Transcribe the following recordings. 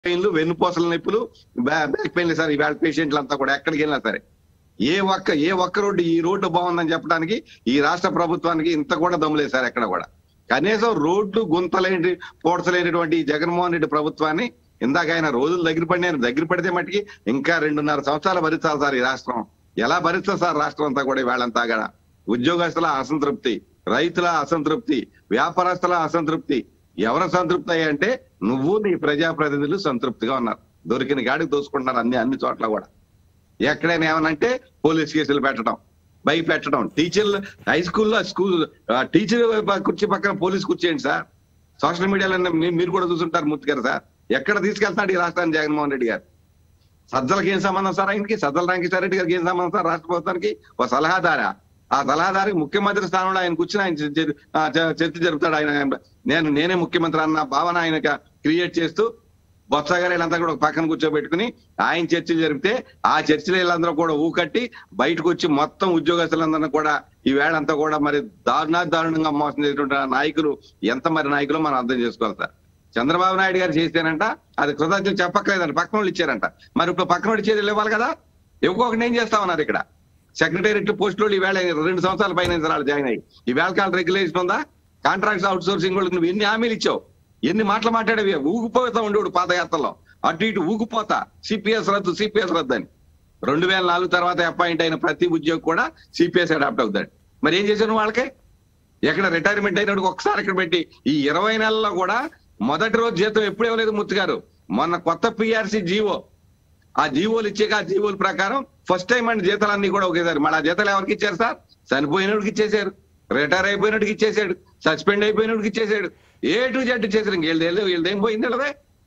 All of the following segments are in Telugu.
పెయిన్లు వెన్నుపూసల నొప్పులు బ్యా- బ్యాక్ పెయిన్లు సార్ ఇవాళ పేషెంట్లు అంతా కూడా ఎక్కడికి వెళ్ళినా సరే ఏ ఒక్క ఏ ఒక్క రోడ్డు ఈ రోడ్డు బాగుందని చెప్పడానికి ఈ రాష్ట్ర ప్రభుత్వానికి ఇంత కూడా దమ్ములేదు సార్ ఎక్కడ కూడా కనీసం రోడ్లు గుంతలేని పోడ్చలేనటువంటి ఈ జగన్మోహన్ రెడ్డి ప్రభుత్వాన్ని ఇందాక ఆయన రోజులు దగ్గర పడినారు దగ్గర పడితే మట్టికి ఇంకా రెండున్నర సంవత్సరాలు భరించాలి సార్ ఈ రాష్ట్రం ఎలా భరిస్తుంది సార్ రాష్ట్రం అంతా కూడా ఇవాళంతా కూడా ఉద్యోగస్తుల అసంతృప్తి రైతుల అసంతృప్తి వ్యాపారస్తుల అసంతృప్తి ఎవరు సంతృప్తి అయ్యంటే నువ్వు నీ ప్రజాప్రతినిధులు సంతృప్తిగా ఉన్నారు దొరికిన గాడికి దోసుకుంటున్నారు అన్ని అన్ని చోట్ల కూడా ఎక్కడైనా ఏమనంటే పోలీస్ కేసులు పెట్టడం భయపెట్టడం టీచర్లు హై స్కూల్లో స్కూల్ టీచర్ కుర్చీ పక్కన పోలీస్ కూర్చేయండి సార్ సోషల్ మీడియాలో మీ- మీరు కూడా చూసుంటారు మూర్తి గారు సార్ ఎక్కడ తీసుకెళ్తున్నాడు ఈ రాష్ట్రాన్ని జగన్మోహన్ రెడ్డి గారు సజ్జలకి ఏం సంబంధం సార్ ఆయనకి సజ్జల రామకృష్ణారెడ్డి గారికి ఏం సంబంధం సార్ రాష్ట్ర ప్రభుత్వానికి ఒక సలహాదారా ఆ సలహాదారికి ముఖ్యమంత్రి స్థానంలో ఆయన కూర్చుని ఆయన చర్చ- చర్చ- ఆ, చ- చర్చ జరుపుతాడు ఆయన నేను నేనే ముఖ్యమంత్రి అన్న భావన ఆయన క్రియేట్ చేస్తూ బొత్స గారు వీళ్ళంతా కూడా ఒక పక్కన కూర్చోబెట్టుకుని ఆయన చర్చలు జరిపితే ఆ చర్చలు వీళ్ళందరూ కూడా ఊకట్టి బయటకు వచ్చి మొత్తం ఉద్యోగస్తులందరినీ కూడా ఈ వేళంతా కూడా మరి దారుణా దారుణంగా మోసం చేసినటువంటి ఆ నాయకులు ఎంత మరి నాయకులు మనం అర్థం చేసుకోవాలి సార్ చంద్రబాబు నాయుడు గారు చేస్తేనంట అది కృతజ్ఞత చెప్పక్కలేదంట పక్కన వాళ్ళు ఇచ్చారంట మరి ఇప్పుడు పక్కన వాళ్ళు ఇచ్చేది ఇవ్వాలి కదా ఇవ్వకొకటి ఏం చేస్తా ఉన్నారు ఇక్కడ సెక్రటేరియట్ పోస్ట్ లో ఈవేళ రెండు సంవత్సరాల పైన వాళ్ళు జాయిన్ అయ్యి ఈ వేళ కాల రెగ్యులేషన్ ఉందా కాంట్రాక్ట్స్ అవుట్ సోర్సింగ్ వాళ్ళకి నువ్వు ఎన్ని హామీలు ఇచ్చావు ఎన్ని మాటలు మాట్లాడేవి ఊగిపోతా ఉండేవాడు పాదయాత్రలో అటు ఇటు ఊగిపోతా సిపిఎస్ రద్దు సిపిఎస్ రద్దు అని రెండు వేల నాలుగు తర్వాత అపాయింట్ అయిన ప్రతి ఉద్యోగి కూడా సిపిఎస్ అడాప్ట్ అవుతాడు మరి ఏం చేశాను వాళ్ళకి ఎక్కడ రిటైర్మెంట్ అయినప్పుడు ఒకసారి ఇక్కడ పెట్టి ఈ ఇరవై నెలల్లో కూడా మొదటి రోజు జీతం ఎప్పుడు ఇవ్వలేదు ముత్తు గారు మొన్న కొత్త పిఆర్సీ జీవో ఆ జీవోలు ఇచ్చాక ఆ జీవోల ప్రకారం ఫస్ట్ టైం అండి జీతాలన్నీ కూడా ఒకేసారి మళ్ళీ ఆ జీతాలు ఎవరికి ఇచ్చారు సార్ చనిపోయినోడికి ఇచ్చేసారు రిటైర్ అయిపోయినోడికి ఇచ్చేసాడు సస్పెండ్ అయిపోయినోడికి ఇచ్చేసాడు ఏ టు జెడ్ ఇచ్చేసారు వీళ్ళు వీళ్ళు ఏం పోయింది వీళ్ళదే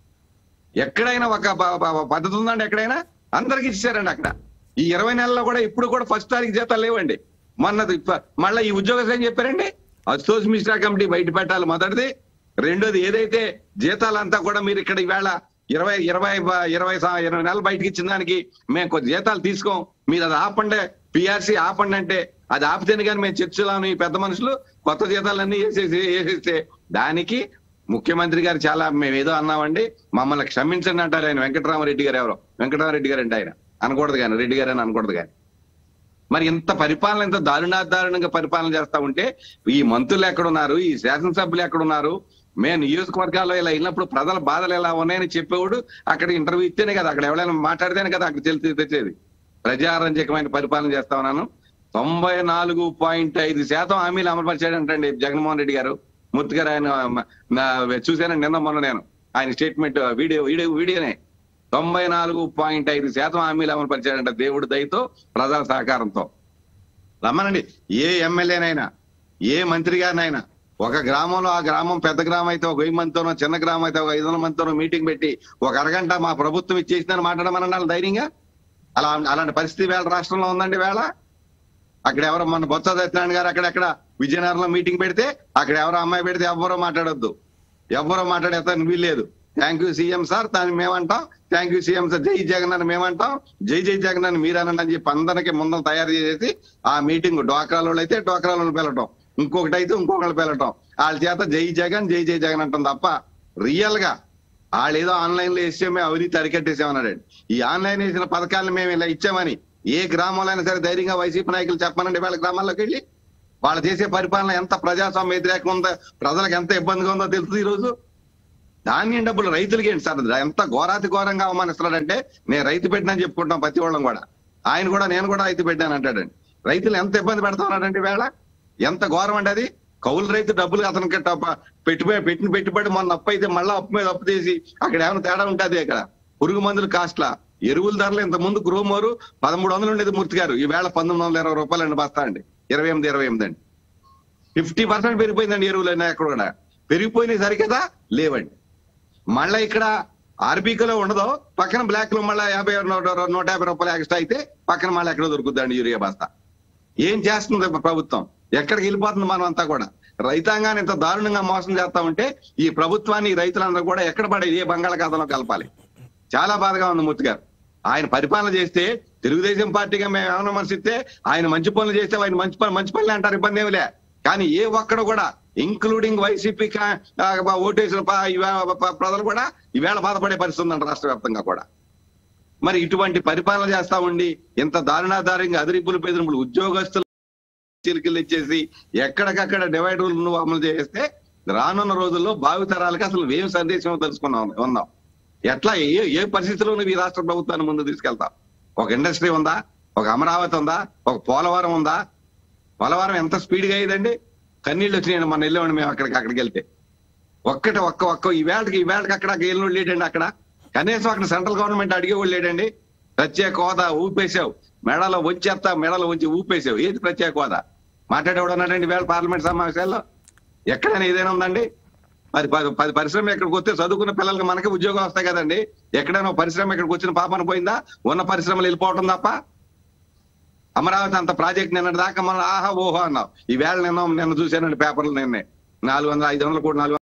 ఎక్కడైనా ఒక ప- ప- పద్ధతి ఉందండి ఎక్కడైనా అందరికి ఇచ్చారండి అక్కడ ఈ ఇరవై నెలల్లో కూడా ఇప్పుడు కూడా ఫస్ట్ తారీఖు జీతాలు లేవండి మొన్నది ప- మళ్ళీ ఈ ఉద్యోగస్తులు ఏం చెప్పారండి అసోస్ మిశ్రా కమిటీ బయట పెట్టాలి మొదటిది రెండోది ఏదైతే జీతాలంతా కూడా మీరు ఇక్కడ ఈవేళ ఇరవై ఇరవై బ- ఇరవై సా- ఇరవై నెలలు బయటకి ఇచ్చిన దానికి మేము కొద్ది జీతాలు తీసుకోం మీరు అది ఆపండి పిఆర్సీ ఆపండి అంటే అది ఆపితేనే కానీ మేము చర్చలోని ఈ పెద్ద మనుషులు కొత్త జీతాలన్నీ వేసేసి వేసేస్తే దానికి ముఖ్యమంత్రి గారు చాలా మేము ఏదో అన్నామండి మమ్మల్ని క్షమించండి అంటారు ఆయన వెంకటరామరెడ్డి గారు ఎవరో వెంకటరామరెడ్డి గారు అంటే ఆయన అనకూడదు కానీ రెడ్డి గారు అని అనకూడదు కానీ మరి ఇంత పరిపాలన ఇంత దారుణాదారుణంగా పరిపాలన చేస్తా ఉంటే ఈ మంత్రులు ఎక్కడున్నారు ఈ శాసనసభ్యులు ఎక్కడున్నారు మేము నియోజకవర్గాల్లో ఇలా వెళ్ళినప్పుడు ప్రజల బాధలు ఎలా ఉన్నాయని చెప్పేవాడు అక్కడ ఇంటర్వ్యూ ఇస్తేనే కదా అక్కడ ఎవరైనా మాట్లాడితేనే కదా అక్కడ తెలిసి తెచ్చేది ప్రజారంజకమైన పరిపాలన చేస్తా ఉన్నాను తొంభై నాలుగు పాయింట్ ఐదు శాతం హామీలు అమలుపరిచాడంటండి జగన్మోహన్ రెడ్డి గారు మూర్తి గారు ఆయన మ- నా- చూశాను నిన్న మొన్న నేను ఆయన స్టేట్మెంట్ వీడియో వీడియో వీడియోనే తొంభై నాలుగు పాయింట్ ఐదు శాతం హామీలు అమలుపరిచాడంట దేవుడి దయతో ప్రజల సహకారంతో రమ్మనండి ఏ ఎమ్మెల్యేనైనా ఏ మంత్రి గారినైనా ఒక గ్రామంలో ఆ గ్రామం పెద్ద గ్రామం అయితే ఒక వెయ్యి మందితోనో చిన్న గ్రామం అయితే ఒక ఐదు వందల మందితోనో మీటింగ్ పెట్టి ఒక అరగంట మా ప్రభుత్వం ఇచ్చేసిందని మాట్లాడమన్నాడు ధైర్యంగా అలా అలాంటి పరిస్థితి వేళ రాష్ట్రంలో ఉందండి వేళ అక్కడ ఎవరో మన బొత్స సత్యనారాయణ గారు అక్కడెక్కడ విజయనగరంలో మీటింగ్ పెడితే అక్కడ ఎవరో అమ్మాయి పెడితే ఎవరో మాట్లాడొద్దు ఎవరో మాట్లాడేస్తాను వీల్లేదు థ్యాంక్ యూ సీఎం సార్ దాన్ని మేమంటాం థ్యాంక్ యూ సీఎం సార్ జై జగన్ అని మేమంటాం జై జై జగన్ అని మీరనండి అని చెప్పి అందరికి ముందర తయారు చేసేసి ఆ మీటింగ్ డోక్రాలో అయితే డోక్రాలో పిలవటం ఇంకొకటి అయితే ఇంకొకళ్ళు పిలవటం వాళ్ళ చేత జై జగన్ జై జై జగన్ అంటాం తప్ప రియల్ గా వాళ్ళు ఏదో ఆన్లైన్ లో వేస్తే మేము అవినీతి అరికట్టేసామన్నాడు ఈ ఆన్లైన్ వేసిన పథకాలను మేము ఇలా ఇచ్చామని ఏ గ్రామంలో అయినా సరే ధైర్యంగా వైసీపీ నాయకులు చెప్పమనండి వాళ్ళ గ్రామాల్లోకి వెళ్ళి వాళ్ళు చేసే పరిపాలన ఎంత ప్రజాస్వామ్య వ్యతిరేకంగా ఉందో ప్రజలకు ఎంత ఇబ్బందిగా ఉందో తెలుస్తుంది ఈ రోజు ధాన్యం డబ్బులు రైతులకి ఏంటి సార్ ఎంత ఘోరాతి ఘోరంగా అవమానిస్తున్నాడంటే నేను రైతు పెట్టినని చెప్పుకుంటాం ప్రతి వాళ్ళం కూడా ఆయన కూడా నేను కూడా రైతు పెట్టాను అంటాడండి రైతులు ఎంత ఇబ్బంది పెడుతున్నాడండి వేళ ఎంత ఘోరం అండి అది కౌలు రైతు డబ్బులు అతనికి టప- పెట్టుబడి పెట్టిన పెట్టుబడి మొన్న అప్పు అయితే మళ్ళీ అప్పు మీద అప్పు తీసి అక్కడ ఏమైనా తేడా ఉంటుంది అక్కడ పురుగు మందులు కాస్ట్లా ఎరువుల ధరలు ఇంత ముందు గ్రోమోరు పదమూడు వందలు ఉండేది మూర్తి గారు ఈ వేళ పంతొమ్మిది వందల ఇరవై రూపాయలు అండి బస్తా అండి ఇరవై ఎనిమిది ఇరవై ఎనిమిది అండి ఫిఫ్టీ పర్సెంట్ పెరిగిపోయిందండి ఎరువులు అయినా ఎక్కడ కూడా పెరిగిపోయినాయి సరికదా లేవండి మళ్ళీ ఇక్కడ ఆర్బీకలో ఉండదు పక్కన బ్లాక్ లో మళ్ళీ యాభై నూట నూట యాభై రూపాయలు ఎక్స్ట్రా అయితే పక్కన మళ్ళీ ఎక్కడ దొరుకుతుందండి యూరియా బస్తా ఏం చేస్తుంది ప్రభుత్వం ఎక్కడికి వెళ్ళిపోతుంది మనం అంతా కూడా రైతాంగాన్ని ఇంత దారుణంగా మోసం చేస్తా ఉంటే ఈ ప్రభుత్వాన్ని ఈ రైతులందరూ కూడా ఎక్కడ పడే ఏ బంగాళాఖాతంలో కలపాలి చాలా బాధగా ఉంది మూర్తి గారు ఆయన పరిపాలన చేస్తే తెలుగుదేశం పార్టీగా మేము ఏమైనా విమర్శిస్తే ఆయన మంచి పనులు చేస్తే ఆయన మంచి పని మంచి పనులు అంటారు ఇబ్బంది ఏమిలే కానీ ఏ ఒక్కడు కూడా ఇంక్లూడింగ్ వైసీపీ ఓటేసిన ప- ఇవా- ప- ప్రజలు కూడా ఈవేళ బాధపడే పరిస్థితి ఉందంట రాష్ట్ర వ్యాప్తంగా కూడా మరి ఇటువంటి పరిపాలన చేస్తా ఉండి ఇంత దారుణాధారంగా అదిరింపులు బెదిరింపులు ఉద్యోగస్తులు చిలికలు ఇచ్చేసి ఎక్కడికక్కడ డివైడర్లు నువ్వు అమలు చేస్తే రానున్న రోజుల్లో భావితరాలకి అసలు ఏం సందేశం తెలుసుకున్నాం ఉన్నాం ఎట్లా ఏ ఏ పరిస్థితిలో నువ్వు ఈ రాష్ట్ర ప్రభుత్వాన్ని ముందు తీసుకెళ్తావు ఒక ఇండస్ట్రీ ఉందా ఒక అమరావతి ఉందా ఒక పోలవరం ఉందా పోలవరం ఎంత స్పీడ్ గా అయ్యిందండి కన్నీళ్ళు వచ్చినాయండి మన వెళ్ళామండి మేము అక్కడికి అక్కడికి వెళ్తే ఒక్కటి ఒక్క ఒక్క ఈ వేళకి ఈ వేళకి అక్కడ వెళ్ళిన లేడండి అక్కడ కనీసం అక్కడ సెంట్రల్ గవర్నమెంట్ అడిగే వాళ్ళు లేడండి ప్రత్యేక హోదా ఊపేసావు మెడలో వచ్చేస్తా మెడలో వచ్చి ఊపేసావు ఏది ప్రత్యేక హోదా మాట్లాడేవాడు ఉన్నాడండి వేళ పార్లమెంట్ సమావేశాల్లో ఎక్కడైనా ఏదైనా ఉందండి మరి పది పది పరిశ్రమ ఇక్కడికి వస్తే చదువుకున్న పిల్లలకి మనకి ఉద్యోగం వస్తాయి కదండి ఎక్కడైనా ఒక పరిశ్రమ ఇక్కడికి వచ్చిన పాపన పోయిందా ఉన్న పరిశ్రమలు వెళ్ళిపోవటం తప్ప అమరావతి అంత ప్రాజెక్ట్ నిన్న దాకా మనం ఆహా ఓహో అన్నాం ఈ వేళ నిన్న నిన్న చూశానండి పేపర్లు నిన్నే నాలుగు వందల ఐదు వందల కోటి నాలుగు